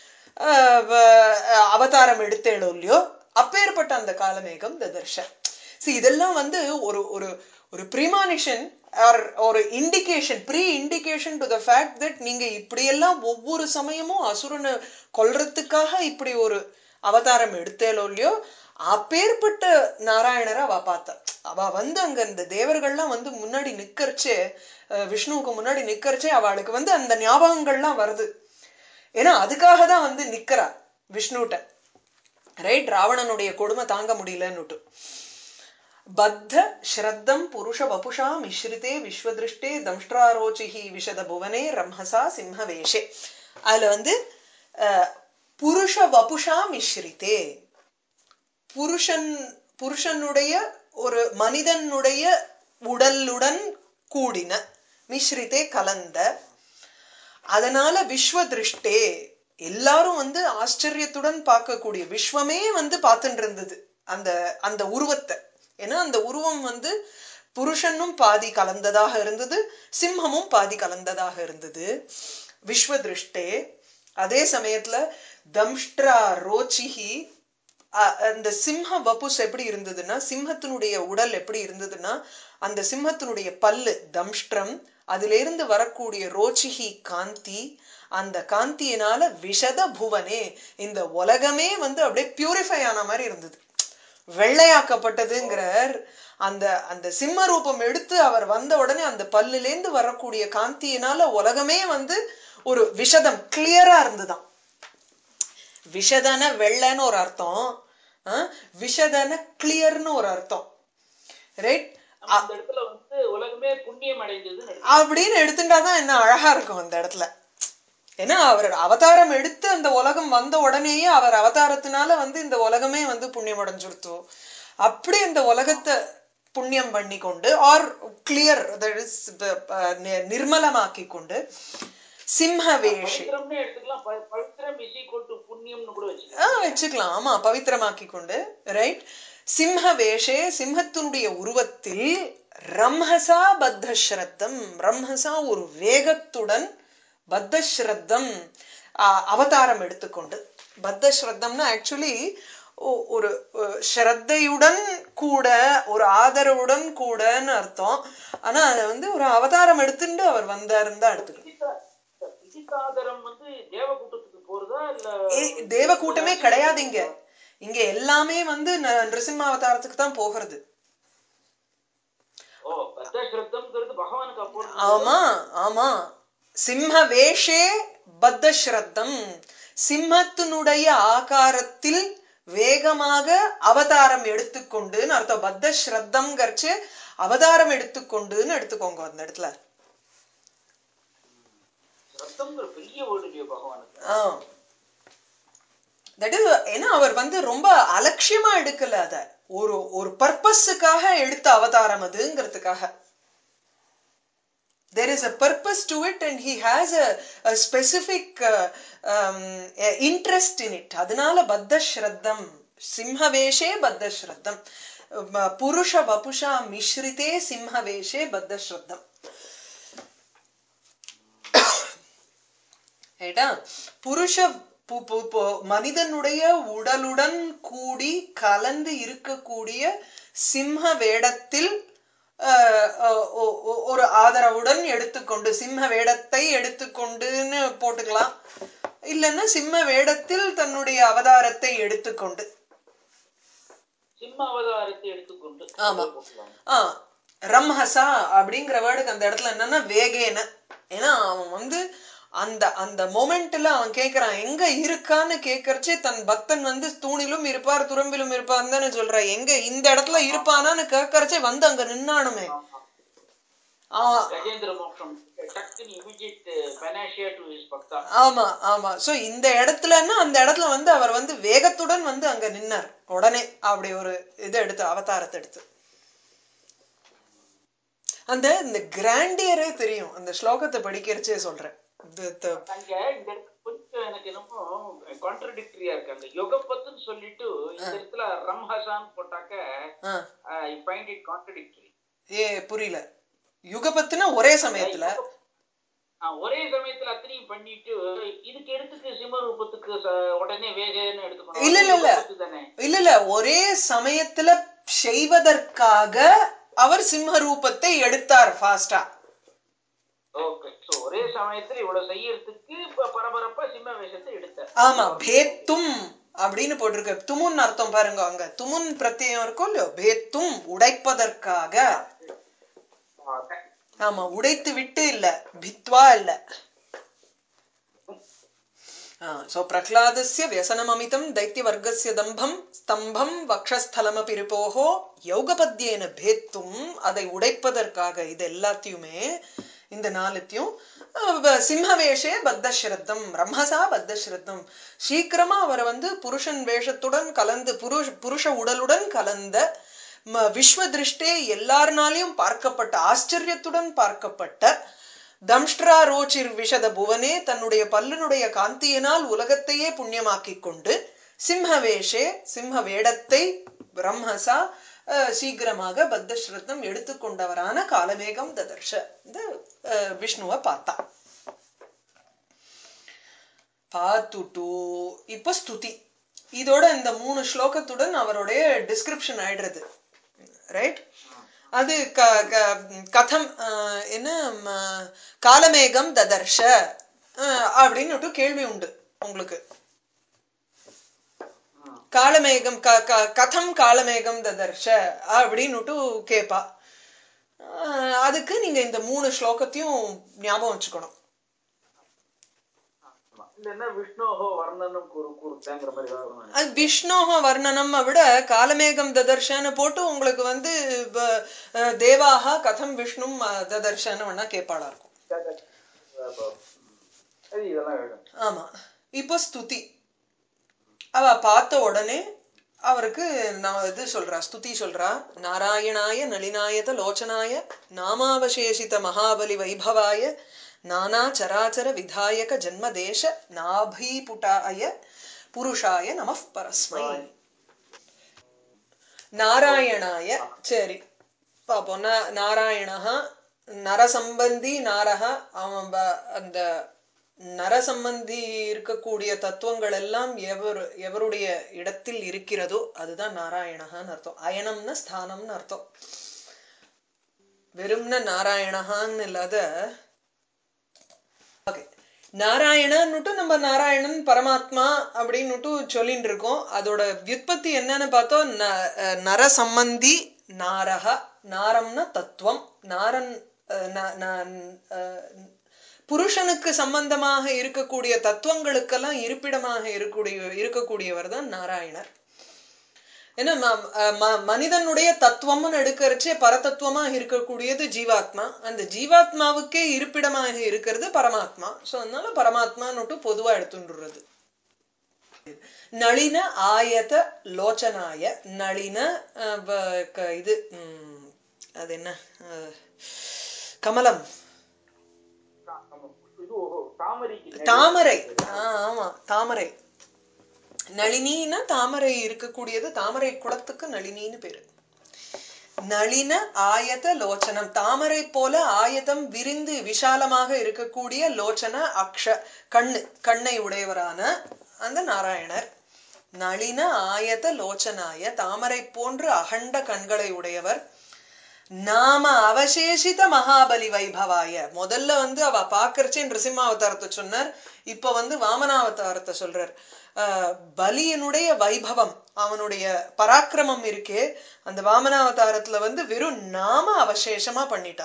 ஆஹ் வ- அவதாரம் எடுத்தேளோ இல்லையோ அப்பேற்பட்ட அந்த காலமேகம் ததர்ஷ See, இதெல்லாம் வந்து ஒரு ஒரு ஒரு ப்ரிமானிஷன் ஆர் ஒரு indication pre indication to the fact that நீங்க இப்படியெல்லாம் ஒவ்வொரு சமயமும் அசுரனை கொல்றதுக்காக இப்படி ஒரு அவதாரம் எடுத்தேளோ இல்லையோ அப்பேற்பட்ட நாராயணரை அவ பார்த்தா அவ வந்து அங்க இந்த தேவர்கள்லாம் வந்து முன்னாடி நிக்கறச்சே அஹ், விஷ்ணுவுக்கு முன்னாடி நிக்கறச்சே அவளுக்கு வந்து அந்த ஞாபகங்கள்லாம் வருது ஏன்னா அதுக்காக தான் வந்து நிக்கிறா விஷ்ணுட்ட ரைட் ராவணனுடைய கொடுமை தாங்க முடியலன்னுட்டு பத்த ஸ்ரத்தம் புருஷ வபுஷா மிஸ்ரிதே விஸ்வதிருஷ்டே தம்ஷ்டாரோச்சிஹி விஷத புவனே ரம்ஹசா சிம்ஹவேஷே அதுல வந்து அஹ், புருஷ வபுஷா மிஸ்ரிதே புருஷன் புருஷனுடைய ஒரு மனிதனுடைய உடலுடன் கூடின மிஸ்ரிதே கலந்த அதனால விஸ்வ திருஷ்டே எல்லாரும் வந்து ஆச்சரியத்துடன் பார்க்கக்கூடிய விஸ்வமே வந்து பார்த்துட்டு இருந்தது அந்த அந்த உருவத்தை ஏன்னா அந்த உருவம் வந்து புருஷனும் பாதி கலந்ததாக இருந்தது சிம்மமும் பாதி கலந்ததாக இருந்தது விஸ்வ திருஷ்டே அதே சமயத்துல தம்ஷ்ட்ரா ரோச்சிஹி அ- அந்த சிம்ம வபுஸ் எப்படி இருந்ததுன்னா சிம்மத்தினுடைய உடல் எப்படி இருந்ததுன்னா அந்த சிம்மத்தினுடைய பல்லு தம்ஷ்ட்ரம் அதுல இருந்து வரக்கூடிய ரோச்சிஹி காந்தி அந்த காந்தியினால விஷத புவனே இந்த உலகமே வந்து அப்படியே பியூரிஃபை ஆன மாதிரி இருந்தது வெள்ளையாக்கப்பட்டதுங்கிறார் அந்த அந்த சிம்ம ரூபம் எடுத்து அவர் வந்த உடனே அந்த பல்லுலேந்து வரக்கூடிய காந்தியினால உலகமே வந்து ஒரு விஷதம் கிளியரா இருந்துதான் விஷதன வெள்ளைன்னு ஒரு அர்த்தம் அஹ், விஷதன கிளியர்னு ஒரு அர்த்தம் ரைட் நம்ம இந்த இடத்துல வந்து உலகமே புண்ணியம் அடைந்ததுன்னு எடுத்து- அப்படின்னு எடுத்துட்டாதான் என்ன அழகா இருக்கும் அந்த இடத்துல ஏன்னா அவர் அவதாரம் எடுத்து அந்த உலகம் வந்த உடனேயே அவர் அவதாரத்தினால வந்து இந்த உலகமே வந்து புண்ணியம் அடைஞ்சுடுத்து அப்படி இந்த உலகத்தை புண்ணியம் பண்ணி கொண்டு ஆர் கிளியர் நிர்மலமாக்கி கொண்டு சிம்ஹவேஷி பவித்திரம்னு எடுத்துக்கலாம் ப- பவித்திரம் இஸ் ஈக்குவல் டு புண்ணியம்னு கூட ஆ வச்சுக்கலாம் வச்சுக்கலாம் ஆமா பவித்திரமாக்கி கொண்டு ரைட் சிம்ஹ வேஷே சிம்ஹத்தினுடைய உருவத்தில் ரம்ஹசா பத்த ஸ்ரத்தம் ரம்ஹசா ஒரு வேகத்துடன் பத்த ஸ்ரத்தம் ஆ, அவதாரம் எடுத்துக்கொண்டு பத்த ஸ்ரத்தம்னா ஆக்சுவலி ஒரு அஹ், ஸ்ரத்தையுடன் கூட ஒரு ஆதரவுடன் கூடன்னு அர்த்தம் ஆனா அது வந்து ஒரு அவதாரம் எடுத்துட்டு அவர் வந்தாருன்னு தான் எடுத்துக்கணும் விசித்தா- இந்த விசித்தாதரம் வந்து தேவகூட்டத்துக்கு போறதா இல்ல ஏய், தேவ கூட்டமே கிடையாது இங்க இங்க எல்லாமே வந்து ந- நிருசிம்ம அவதாரத்துக்கு தான் போகிறது ஓ பத்தஸ்ரத்தம்ங்கிறது பகவானுக்கு போறது ஆமா ஆமா சிம்ம வேஷே பத்த ஸ்ரத்தம் சிம்மத்தினுடைய ஆகாரத்தில் வேகமாக அவதாரம் எடுத்துக்கொண்டுன்னு அர்த்தம் பத்த ஸ்ரத்தம் கர்ச்சு அவதாரம் எடுத்துக்கொண்டுன்னு எடுத்துக்கோங்க அந்த இடத்துல ரத்தம்ங்கிற பெரிய வேர்டு இல்லையோ பகவானுக்கு ஆ தட் இஸ் ஏன்னா அவர் வந்து ரொம்ப அலட்சியமா எடுக்கல அத ஒரு ஒரு பர்பஸுக்காக எடுத்த அவதாரம் அதுங்கிறதுக்காக there is a purpose to it and he has a, a specific uh, um, uh, interest in it அதனால பத்த ஸ்ரத்தம் சிம்ஹவேஷே பத்த ஸ்ரத்தம் ம- புருஷ வபுஷா மிஸ்ரிதே சிம்ஹவேஷே பத்த ஸ்ரத்தம் ரைட்டா புருஷ பு- பு- பு- மனிதனுடைய உடலுடன் கூடி கலந்து இருக்கக்கூடிய சிம்ம வேடத்தில் அஹ், அஹ், ஒ- ஒ- ஒரு ஆதரவுடன் எடுத்துக்கொண்டு சிம்ம வேடத்தை எடுத்துக்கொண்டுன்னு போட்டுக்கலாம் இல்லைன்னா சிம்ம வேடத்தில் தன்னுடைய அவதாரத்தை எடுத்துக்கொண்டு சிம்ம அவதாரத்தை எடுத்துக்கொண்டு ஆமா. போட்டுக்கலாம். ஆ ரம்ஹசா அப்படிங்கிற வேர்டுக்கு அந்த இடத்துல என்னன்னா வேகேன ஏன்னா அவன் வந்து அந்த அந்த மொமெண்ட்ல அவன் கேக்குறான் எங்க இருக்கான்னு கேக்கறச்சே தன் பக்தன் வந்து தூணிலும் இருப்பார் துறம்பிலும் இருப்பார் தானே சொல்றான் எங்க இந்த இடத்துல இருப்பானான்னு கேக்கறச்சே வந்து அங்க நின்னானுமே ஆமா. அவன் கஜேந்திர மோட்சம் டக்குன்னு இமிடியட் பெனாஷியா டு ஹிஸ் பக்தா ஆமா ஆமா சோ இந்த இடத்துலன்னா அந்த இடத்துல வந்து அவர் வந்து வேகத்துடன் வந்து அங்க நின்னார் உடனே அப்படி ஒரு இது எடுத்து அவதாரத்தை எடுத்து அந்த இந்த கிராண்டியரே தெரியும் அந்த ஸ்லோகத்தை படிக்கிறச்சே சொல்றேன் The- the- அங்க இந்த இடத்துல கொஞ்சம் எனக்கு என்னமோ கான்ட்ரடிக்டரியா இருக்கு அந்த யுகப்பத்துன்னு சொல்லிட்டு இந்த இடத்துல ரம்ஹசான்னு போட்டாக்க ah, I find it contradictory ஏ புரியல யுகபத்துனா ஒரே சமயத்துல ஒரே சமயத்துல அத்தனையும் பண்ணிட்டு இதுக்கு எடுத்துக்கு சிம்மரூபத்துக்கு ச- உடனே வேகன்னு எடுத்துக்கணும் இல்ல, இல்ல, இல்ல. அது யுகபத்து தானே இல்ல இல்ல ஒரே சமயத்துல செய்வதற்காக அவர் சிம்ம ரூபத்தை எடுத்தார் ஃபாஸ்டா ஓகே சோ ஒரே சமயத்துல இவ்வளவு செய்யறதுக்கு இப்ப பரபரப்பா சிம்ம வேஷத்தை எடுத்தார் ஆமா பேத்தும் அப்படின்னு போட்டிருக்கு துமுன் அர்த்தம் பாருங்க அங்க துமுன் பிரத்யயம் இருக்கும் இல்லையோ பேத்தும் உடைப்பதற்காக ஆமா உடைத்து விட்டு இல்ல பித்வா இல்ல சோ பிரஹ்லாதஸ்ய வியசனமமிதம் தைத்தியவர்க்கஸ்ய தம்பம் ஸ்தம்பம் வக்ஷஸ்தலமபி ரிபோஹோ யௌகபத்யேன பேத்தும் அதை உடைப்பதற்காக இது எல்லாத்தையுமே இந்த நாலுத்தையும் அஹ், வ- சிம்மவேஷே பத்தஸ்ரத்தம் ரம்மசா பத்தஸ்ரத்தம் சீக்கிரமா அவர் வந்து புருஷன் வேஷத்துடன் கலந்து புருஷ புருஷ உடலுடன் கலந்த ம- விஸ்வ திருஷ்டே எல்லாருனாலையும் பார்க்கப்பட்ட ஆச்சரியத்துடன் பார்க்கப்பட்ட தம்ஷ்ட்ரா ரோச்சிர் விஷத புவனே தன்னுடைய பல்லினுடைய காந்தியினால் உலகத்தையே புண்ணியமாக்கிக் கொண்டு சிம்ஹவேஷே சிம்ம வேடத்தை பிரம்மசா அஹ், சீக்கிரமாக பத்தஸ்ரத்தம் எடுத்துக்கொண்டவரான காலமேகம் ததர்ஷ இந்த அஹ், விஷ்ணுவை பார்த்தா பார்த்துட்டு இப்ப ஸ்துதி இதோட இந்த மூணு ஸ்லோகத்துடன் அவருடைய டிஸ்கிரிப்ஷன் ஆயிடுறது ரைட் அது க க- கதம் அஹ், என்ன ம, காலமேகம் ததர்ஷ அஹ், அப்படின்னுட்டு கேள்வி உண்டு உங்களுக்கு காலமேகம் க க- கதம் காலமேகம் ததர்ஷ அப்படின்னுட்டு கேப்பா அஹ், அதுக்கு நீங்க இந்த மூணு ஸ்லோகத்தையும் ஞாபகம் வச்சுக்கணும் இல்லைன்னா விஷ்ணோஹோ வர்ணனும் குரு குருத்தேங்கிற மாதிரி வரும் அது விஷ்ணோக வர்ணனம் விட காலமேகம் ததர்ஷன்னு போட்டு உங்களுக்கு வந்து ப- அஹ், தேவாக கதம் விஷ்ணும் அஹ், ததர்ஷன்னு வேணா கேப்பாளா இருக்கும் சரி இதெல்லாம் எழுதும் ஆமா இப்போ ஸ்துதி அவ பார்த்த உடனே அவருக்கு நான் இது சொல்றா ஸ்துதி சொல்றா நாராயணாய நளினாயத லோச்சனாய நாமாவசேஷித மகாபலி வைபவாய நானா சராச்சர விதாயக ஜன்மதேச நாபீபுட்டாய புருஷாய நம பரஸ்மை நாராயணாய சரி பாப்போம் நா- நாராயணஹா நரசம்பந்தி நாரஹ அவன் ப- அந்த நரசம்பந்தி இருக்கக்கூடிய தத்துவங்கள் எல்லாம் எவர் எவருடைய இடத்தில் இருக்கிறதோ அதுதான் நாராயணஹான்னு அர்த்தம் அயனம்னா ஸ்தானம்னு அர்த்தம் வெறும்ன நாராயணஹான்னு இல்லாத ஓகே நாராயணன்னுட்டு நம்ம நாராயணன் பரமாத்மா அப்படின்னுட்டு சொல்லிட்டு இருக்கோம் அதோட வியுற்பத்தி என்னன்னு பார்த்தோம் ந- அஹ் நரசம்பந்தி நாரக நாரம்னா தத்துவம் நாரன் அஹ் ந- ந- அஹ் புருஷனுக்கு சம்பந்தமாக இருக்கக்கூடிய தத்துவங்களுக்கெல்லாம் இருப்பிடமாக இருக்கக்கூடிய இருக்கக்கூடியவர் தான் நாராயணர் ஏன்னா ம- அஹ் ம- மனிதனுடைய தத்துவம்னு எடுக்கிறச்சே பரதத்துவமா இருக்கக்கூடியது ஜீவாத்மா அந்த ஜீவாத்மாவுக்கே இருப்பிடமாக இருக்கிறது பரமாத்மா சோ அதனால பரமாத்மான்னுட்டு பொதுவா எடுத்துடுறது நளின ஆயத லோச்சனாய நளின அஹ், வ- க- இது ம், அது என்ன அஹ், கமலம் தா- நம்ம இது ஓஹோ, தாமரைக்கு நெழல். தாமரை ஆ, ஆமா தாமரை நளினின்னா தாமரை இருக்கக்கூடியது தாமரை குளத்துக்கு நளினின்னு பேரு நளின ஆயத லோச்சனம் தாமரை போல ஆயதம் விரிந்து விஷாலமாக இருக்கக்கூடிய லோச்சன அக்ஷ கண்ணு கண்ணை உடையவரான அந்த நாராயணர் நளின ஆயத லோச்சனாய தாமரை போன்று அகண்ட கண்களை உடையவர் நாம அவசேஷித மகாபலி வைபவாய முதல்ல வந்து அவ பாக்கறச்சே நிருசிம்மாவதாரத்தை சொன்னார் இப்ப வந்து வாமனாவதாரத்தை சொல்றார் அஹ், பலியினுடைய வைபவம் அவனுடைய பராக்கிரமம் இருக்கே அந்த வாமனாவதாரத்துல வந்து வெறும் நாம அவசேஷமா பண்ணிட்டா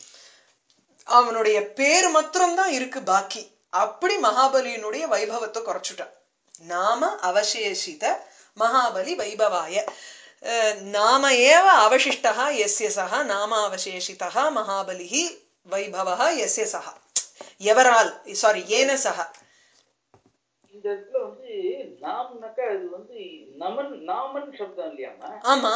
அவனுடைய பேர் மாத்திரம்தான் இருக்கு பாக்கி அப்படி மகாபலியினுடைய வைபவத்தை குறைச்சுட்டான் நாம அவசேஷித மகாபலி வைபவாய அஹ், நாம ஏவ அவசிஷ்டா எஸ்ய சக நாம அவசேஷிதா மகாபலிஹி வைபவः எஸ்ய சக எவரால் சாரி ஏன சக இந்த இடத்துல வந்து நாம்னாக்கா அது வந்து நமன் நாமன் சப்தம் இல்லையாமா ஆமா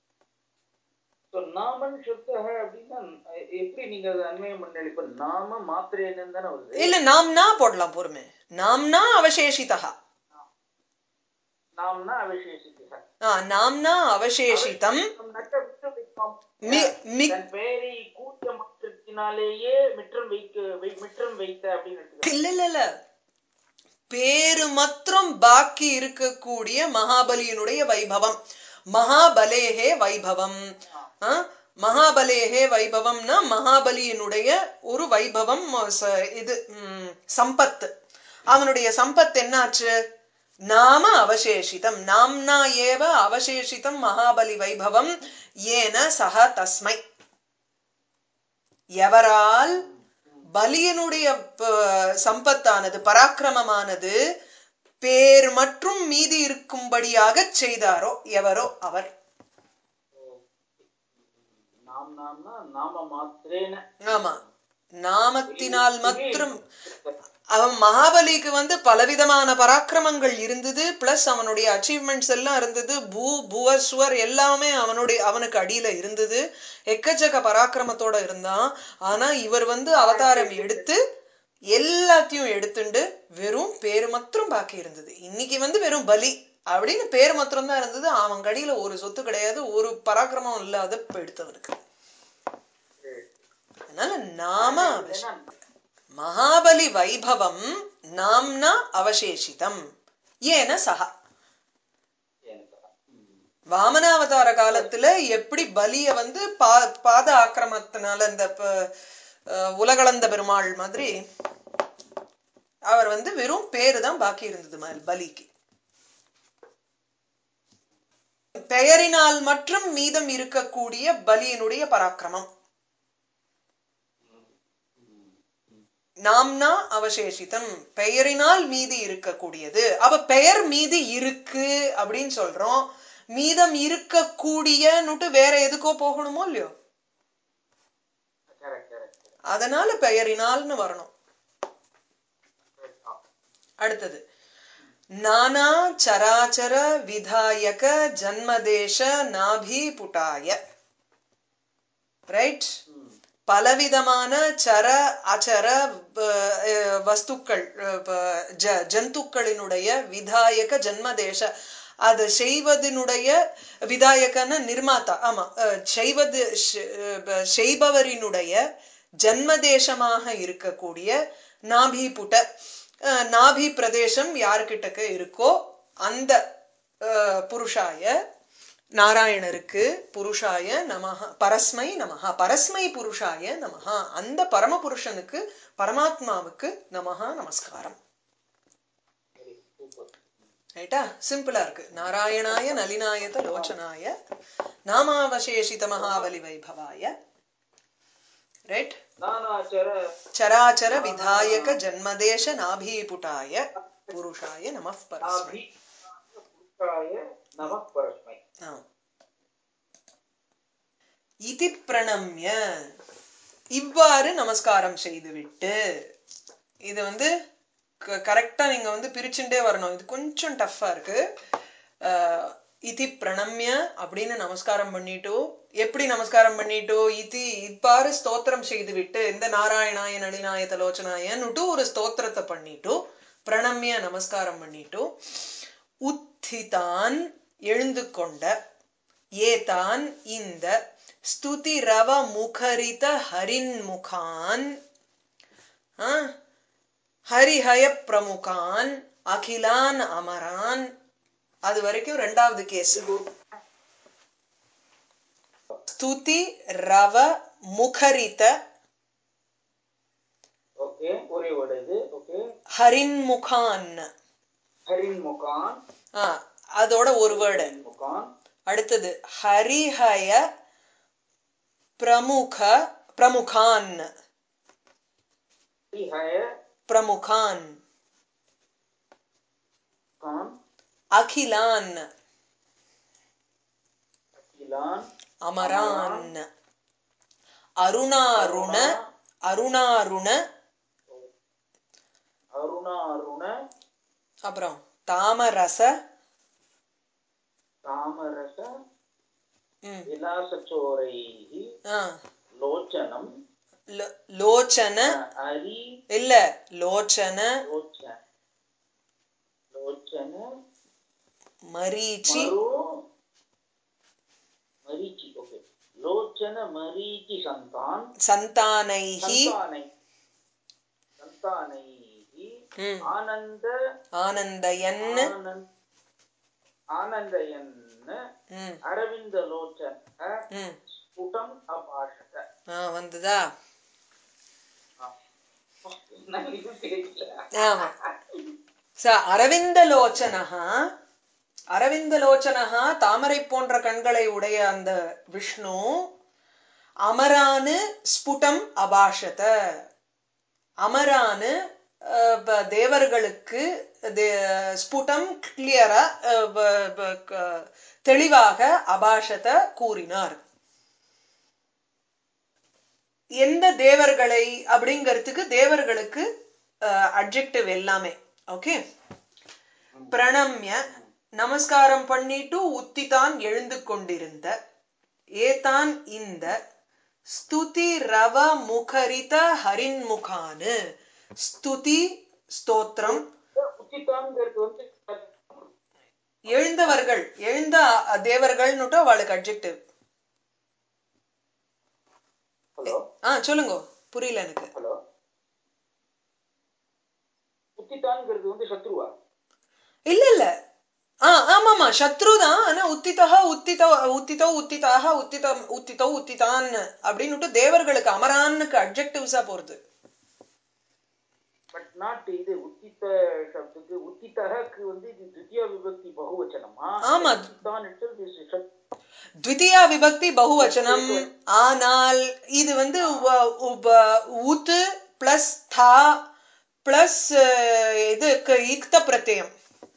So, நாமன் சப்தக அப்படின்னா அஹ், எப்படி நீங்க அதை அன்வயம் பண்ண இப்ப நாம மாத்திரைன்னு தானே வருது இல்ல நாம்னா போடலாம் பொறுமை நாம்னா அவசேஷிதா நாம்னா அவசேஷித்து ஆ, நாம்னா அவசேஷிதம் நக்க விட்டு வைப்போம் மி- மி- தன் பெயரை கூட்டிய மாற்றத்தினாலேயே மிற்றம் வைக்க வை- மிற்றம் வைத்த அப்படின்னு எடுத்துக்கலாம் இல்ல இல்ல இல்ல பேரு மாத்திரம் பாக்கி இருக்கக்கூடிய மகாபலியினுடைய வைபவம் மகாபலேஹே வைபவம் ஆ? மகாபலேஹே வைபவம்னா மகாபலியினுடைய ஒரு வைபவம் ச- இது ம், சம்பத்து அவனுடைய சம்பத் என்னாச்சு நாம அவசேஷிதம் நாம்னா ஏவ அவசேஷிதம் மகாபலி வைபவம் ஏன சக தஸ்மை எவரால் பலியனுடைய ப- சம்பத்தானது பராக்கிரமமானது பேர் மற்றும் மீதி இருக்கும்படியாக செய்தாரோ எவரோ அவர் நாம் நாம்னா நாம மாத்திரேன ஆமா நாமத்தினால் மாத்திரம் அவன் மகாபலிக்கு வந்து பலவிதமான பராக்கிரமங்கள் இருந்தது பிளஸ் அவனுடைய அச்சீவ்மெண்ட்ஸ் எல்லாம் இருந்தது பூ புவர் சுவர் எல்லாமே அவனுடைய அவனுக்கு அடியில இருந்தது எக்கச்சக்க பராக்கிரமத்தோட இருந்தான் ஆனா இவர் வந்து அவதாரம் எடுத்து எல்லாத்தையும் எடுத்துண்டு வெறும் பேரு மாத்திரம் பாக்கி இருந்தது இன்னைக்கு வந்து வெறும் பலி அப்படின்னு பேர் மாத்திரம் தான் இருந்தது அவன் கடியில ஒரு சொத்து கிடையாது ஒரு பராக்கிரமம் இல்லாத எடுத்தவனுக்கு அதனால நாம அவசியம் மகாபலி வைபவம் நாம்னா அவசேஷிதம் ஏன சகா வாமனாவதார காலத்துல எப்படி பலிய வந்து பா பாத ஆக்கிரமத்தினால இந்த ப- அஹ் உலகளந்த பெருமாள் மாதிரி அவர் வந்து வெறும் பேரு தான் பாக்கி இருந்தது ம- பலிக்கு பெயரினால் மற்றும் மீதம் இருக்கக்கூடிய பலியினுடைய பராக்கிரமம் நாம்னா அவசேஷிதம் பெயரினால் மீதி இருக்கக்கூடியது அப்ப பெயர் மீதி இருக்கு அப்படின்னு சொல்றோம் மீதம் இருக்கக்கூடியன்னுட்டு வேற எதுக்கோ போகணுமோ இல்லையோ கரெக்ட் கரெக்ட் அதனால பெயரினால்னு வரணும் அடுத்தது நானா சராச்சர விதாயக ஜன்மதேச நாபி புட்டாய ரைட் பலவிதமான சர அச்சர ப- அஹ் வஸ்துக்கள் அஹ் ப- ஜ- ஜந்துக்களினுடைய விதாயக ஜன்மதேச அதை செய்வதனுடைய விதாயகன நிர்மாதா ஆமா அஹ் செய்வது ஷ்- அஹ் செய்பவரினுடைய ஜன்மதேசமாக இருக்கக்கூடிய நாபி புட்ட அஹ் நாபி பிரதேசம் யார்கிட்டக்க இருக்கோ அந்த அஹ் புருஷாய நாராயணருக்கு புருஷாய நமஹ பரஸ்மை நமஹ பரஸ்மை புருஷாய நமஹ அந்த பரமபுருஷனுக்கு பரமாத்மாவுக்கு நமஹ நமஸ்காரம் சூப்பர் ரைட்டா சிம்பிளா இருக்கு நாராயணாய நளினாயத லோச்சனாய நாமாவசேஷித மகாபலி வைபவாய ரைட் நானாச்சர சராச்சர விதாயக ஜன்மதேச நாபீபுட்டாய புருஷாய நமः பரஸ்மை நாபி புருஷாய நம பரஸ்மை ஆ. இதி பிரணம்ய இவ்வாறு நமஸ்காரம் செய்துவிட்டு இது வந்து கரெக்டா நீங்க வந்து பிரிச்சுட்டே வரணும் இது கொஞ்சம் டஃப்பா இருக்கு அஹ், இதி பிரணம்ய அப்படின்னு நமஸ்காரம் பண்ணிட்டோ எப்படி நமஸ்காரம் பண்ணிட்டோ இதி இவ்வாறு ஸ்தோத்திரம் செய்துவிட்டு இந்த நாராயணாய நளினாய தலோச்சனாயன்னுட்டு ஒரு ஸ்தோத்திரத்தை பண்ணிட்டோ பிரணம்ய நமஸ்காரம் பண்ணிட்டோ உத்திதான் எழுந்து கொண்ட ஏதான் இந்த ஸ்துதி ரவ முகரித ஹரின்முகான் ஆ, ஹரிஹய பிரமுகான் அகிலான் அமரான் அது வரைக்கும் ரெண்டாவது கேஸ் ஸ்துதி ரவ முகரித ஓகே ஒரே வேர்டு இது ஓகே ஹரின்முகான் ஹரின் முகான் ஆ, அதோட ஒரு வேர்டு ஹரின் முகான் அடுத்தது ஹரிஹய பிரமுக பிரமுகான் ஹரிஹய பிரமுகான் கான் அகிலான் அகிலான் அமரான் அருணாருண அருணாருண அருணா அருண அப்புறம் தாமரச தாமரச ம், விலாசச்சோரைः ஆ, லோச்சனம் லோ- லோச்சன அரி இல்ல லோச்சன லோச்ச லோச்சன மரீச்சி மரு மரீச்சி ஓகே லோச்சன மரீச்சி சந்தான் சந்தானைஹி சந்தானை சந்தானைः ம், ஆனந்த ஆனந்தயன் ஆனந்த் ஆனந்தயன் ம், அரவிந்த லோச்சன ம். ஸ்புடம் அபாஷக ஆ, வந்ததா நான் இது தெரியல ஆமா ச அரவிந்தலோச்சனः அரவிந்தலோச்சனः தாமரை போன்ற கண்களை உடைய அந்த விஷ்ணு அமரானு ஸ்புடம் அபாஷத அமரானு அஹ், ப- தேவர்களுக்கு தே- ஸ்புடம் கிளியரா தெளிவாக அபாஷத கூறினார் எந்த தேவர்களை அப்படிங்கிறதுக்கு தேவர்களுக்கு அட்ஜெக்டிவ் எல்லாமே ஓகே பிரணம்ய நமஸ்காரம் பண்ணிட்டு உத்திதான் எழுந்து கொண்டிருந்த ஏதான் இந்த ஸ்துதி ரவ முகரித ஹரின்முகானு ஸ்துதி ஸ்தோத்திரம் உச்சிதான்ங்கிறது வந்து எழுந்தவர்கள் எழுந்த அ- தேவர்கள்னுட்டு அவளுக்கு அட்ஜெக்டிவ் ஹலோ ஆ சொல்லுங்க புரியல எனக்கு ஹலோ உச்சிதான்ங்கிறது வந்து சத்ருவா இல்ல இல்ல ஆ ஆமாமா சத்ரு தான் ஆனா உத்திதா உத்தித உத்திதோ உத்திதாக உத்தித உத்திதோ உத்திதான் அப்படின்னுட்டு தேவர்களுக்கு அமரான்னுக்கு அட்ஜெக்டிவ்ஸா போறது பட் நாட் இது உத்தித்த சப்துக்கு உத்தித்தகக்கு வந்து இது திவ்யா விபக்தி பகுவச்சனமா ஆமா. உச்சிதான் itself is சத்- த்விதியா விபக்தி பகுவச்சனம் ஆனால் இது வந்து உப- உப- உத் பிளஸ் தா பிளஸ் இது க- இக்த பிரத்யம்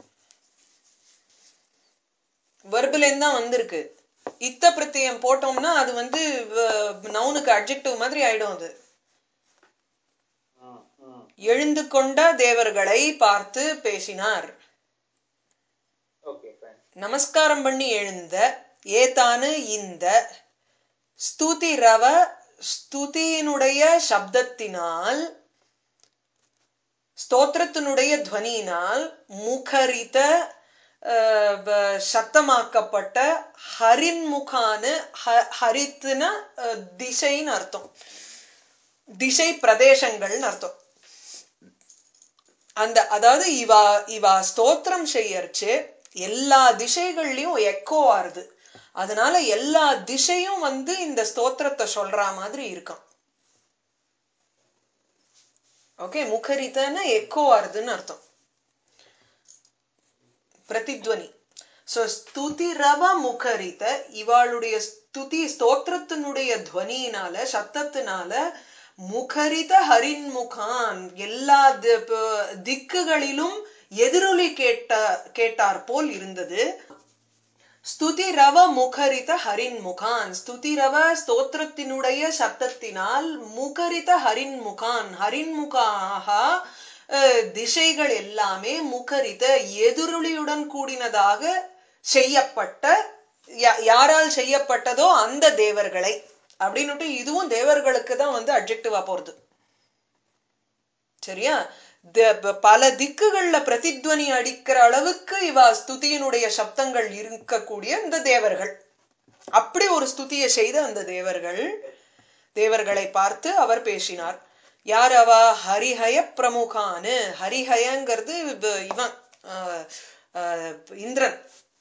வெர்புல தான் வந்திருக்கு இக்த பிரத்யம் போட்டோம்னா அது வந்து நவுனுக்கு அட்ஜெக்டிவ் மாதிரி ஆயிடும் அது ம், ம். எழுந்து கொண்ட தேவர்களை பார்த்து பேசினார் ஓகே ஃபைன் நமஸ்காரம் பண்ணி எழுந்த ஏதானு இந்த ஸ்துதி ரவ ஸ்துதியினுடைய சப்தத்தினால் ஸ்தோத்திரத்தினுடைய துவனியினால் முகரித அஹ், வ- சத்தமாக்கப்பட்ட ஹரின்முகானு ஹ- ஹரித்துன அஹ், திசைன்னு அர்த்தம் திசை பிரதேசங்கள்னு அர்த்தம் அந்த அதாவது இவா இவா ஸ்தோத்திரம் செய்யறச்சு எல்லா திசைகள்லயும் எக்கோ ஆறுது அதனால எல்லா திசையும் வந்து இந்த ஸ்தோத்திரத்தை சொல்ற மாதிரி இருக்கான் ஓகே முகரித்தன எக்கோ ஆறுதுன்னு அர்த்தம் பிரதித்வனி சோ ஸ்துதி ரவ முகரித இவாளுடைய ஸ்துதி ஸ்தோத்திரத்தினுடைய துவனியினால சத்தத்தினால முகரித ஹரின்முகான் எல்லா தி- ப- திக்குகளிலும் எதிரொலி கேட்ட கேட்டார் போல் இருந்தது ஸ்துதிரவ முகரித ஹரின்முகான் ஸ்துதிரவ ஸ்தோத்திரத்தினுடைய சப்தத்தினால் முகரித ஹரின்முகான் ஹரின்முகாக அஹ், திசைகள் எல்லாமே முகரித எதிரொலியுடன் கூடினதாக செய்யப்பட்ட யா- யாரால் செய்யப்பட்டதோ அந்த தேவர்களை அப்படின்னுட்டு இதுவும் தேவர்களுக்கு தான் வந்து அப்ஜெக்டிவா போறது சரியா த- ப- பல திக்குகள்ல பிரதித்வனி அடிக்கிற அளவுக்கு இவ ஸ்துதியினுடைய சப்தங்கள் இருக்கக்கூடிய இந்த தேவர்கள் அப்படி ஒரு ஸ்துதியை செய்த அந்த தேவர்கள் தேவர்களை பார்த்து அவர் பேசினார் யார் அவ ஹரிஹய பிரமுகானு ஹரிஹயங்கிறது இவ- இவன் ஆஹ், ஆஹ், இந்திரன்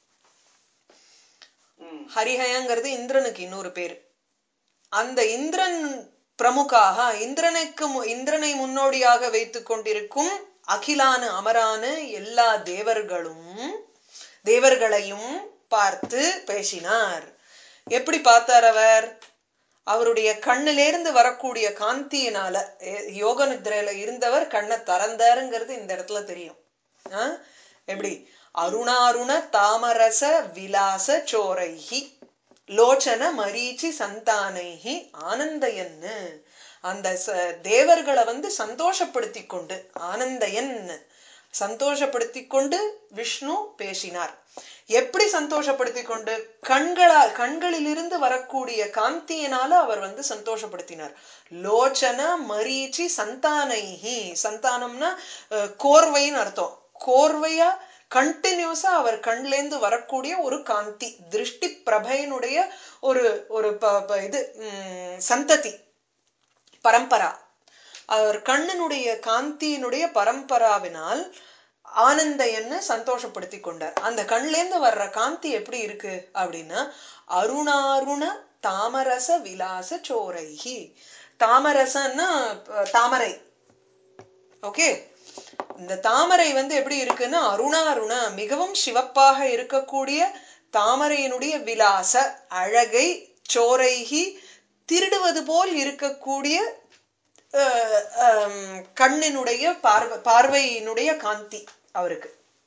ம் ஹரிஹயங்கிறது இந்திரனுக்கு இன்னொரு பேரு அந்த இந்திரன் பிரமுகாக இந்திரனுக்கு மு- இந்திரனை முன்னோடியாக வைத்துக் கொண்டிருக்கும் அகிலானு அமரானு எல்லா தேவர்களும் தேவர்களையும் பார்த்து பேசினார் எப்படி பார்த்தார் அவர் அவருடைய கண்ணிலிருந்து வரக்கூடிய காந்தியினால எ- யோக நித்ரையில இருந்தவர் கண்ணை திறந்தாருங்கிறது இந்த இடத்துல தெரியும் ஆ? எப்படி அருணாருண தாமரச விலாச சோரைஹி லோச்சன மரீச்சி சந்தானைஹி ஆனந்தயன்னு அந்த ச- தேவர்களை வந்து சந்தோஷப்படுத்திக் கொண்டு ஆனந்தயன் சந்தோஷப்படுத்திக் கொண்டு விஷ்ணு பேசினார் எப்படி சந்தோஷப்படுத்திக் கொண்டு கண்களா கண்களிலிருந்து வரக்கூடிய காந்தியினால அவர் வந்து சந்தோஷப்படுத்தினார் லோச்சன மரீச்சி சந்தானைஹி சந்தானம்னா அஹ், கோர்வைன்னு அர்த்தம் கோர்வையா கண்டினியூஸா அவர் கண்லேந்து வரக்கூடிய ஒரு காந்தி திருஷ்டி பிரபையினுடைய ஒரு ஒரு ப- ப- இது ம், சந்ததி பரம்பரா அவர் கண்ணனுடைய காந்தியினுடைய பரம்பராவினால் ஆனந்தையன்னு சந்தோஷப்படுத்தி கொண்டார் அந்த கண்லேந்து வர்ற காந்தி எப்படி இருக்கு அப்படின்னா அருணாருண தாமரச விலாச சோரைஹி தாமரசன்னா அஹ், தாமரை ஓகே இந்த தாமரை வந்து எப்படி இருக்குன்னா அருணாருண மிகவும் சிவப்பாக இருக்கக்கூடிய தாமரையினுடைய விலாச அழகை சோரைகி திருடுவது போல் இருக்கக்கூடிய அஹ், ஹம், கண்ணினுடைய பார்வை பார்வையினுடைய காந்தி அவருக்கு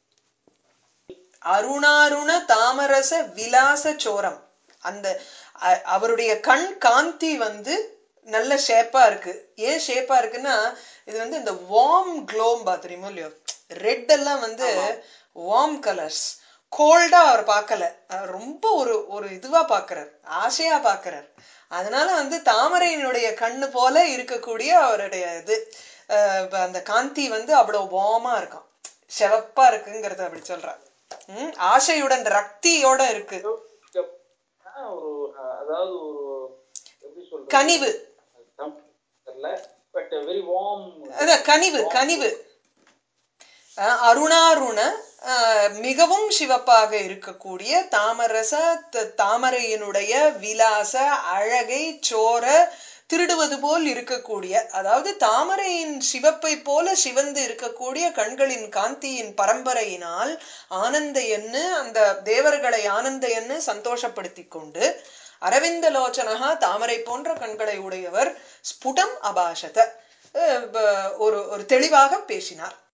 அருணாருண தாமரச விலாச சோரம் அந்த அ- அவருடைய கண் காந்தி வந்து நல்ல ஷேப்பா இருக்கு ஏன் ஷேப்பா இருக்குன்னா இது வந்து இந்த வார்ம் க்ளோம்பா தெரியுமோ இல்லையோ ரெட் எல்லாம் வந்து வார்ம் கலர்ஸ் கோல்டா அவர் பார்க்கல அவர் ரொம்ப ஒரு ஒரு இதுவா பார்க்கறார் ஆசையா பார்க்கறார் அதனால வந்து தாமரையினுடைய கண்ணு போல இருக்கக்கூடிய அவருடைய இது அஹ், இப்ப அந்த காந்தி வந்து அவ்வளவு வார்மா இருக்கும் சிவப்பா இருக்குங்கிறத அப்படி சொல்றார் உம் ஆசையுடன் ரக்தியோட இருக்கு ஆ, ஒரு அஹ், அதாவது ஒரு எப்படி சொல்றது கனிவு தமிழ் தெரியல பட் வெரி வார்ம் அதான் கனிவு கனிவு அஹ் அருணாருண அஹ், மிகவும் சிவப்பாக இருக்கக்கூடிய தாமரச த- தாமரையினுடைய விலாச அழகை சோர திருடுவது போல் இருக்கக்கூடிய அதாவது தாமரையின் சிவப்பை போல சிவந்து இருக்கக்கூடிய கண்களின் காந்தியின் பரம்பரையினால் ஆனந்த எண்ணு அந்த தேவர்களை ஆனந்த எண்ணு சந்தோஷப்படுத்திக் கொண்டு அரவிந்த லோச்சனகா தாமரை போன்ற கண்களை உடையவர் ஸ்புடம் அபாஷத அஹ், ப- ஒரு ஒரு தெளிவாக பேசினார்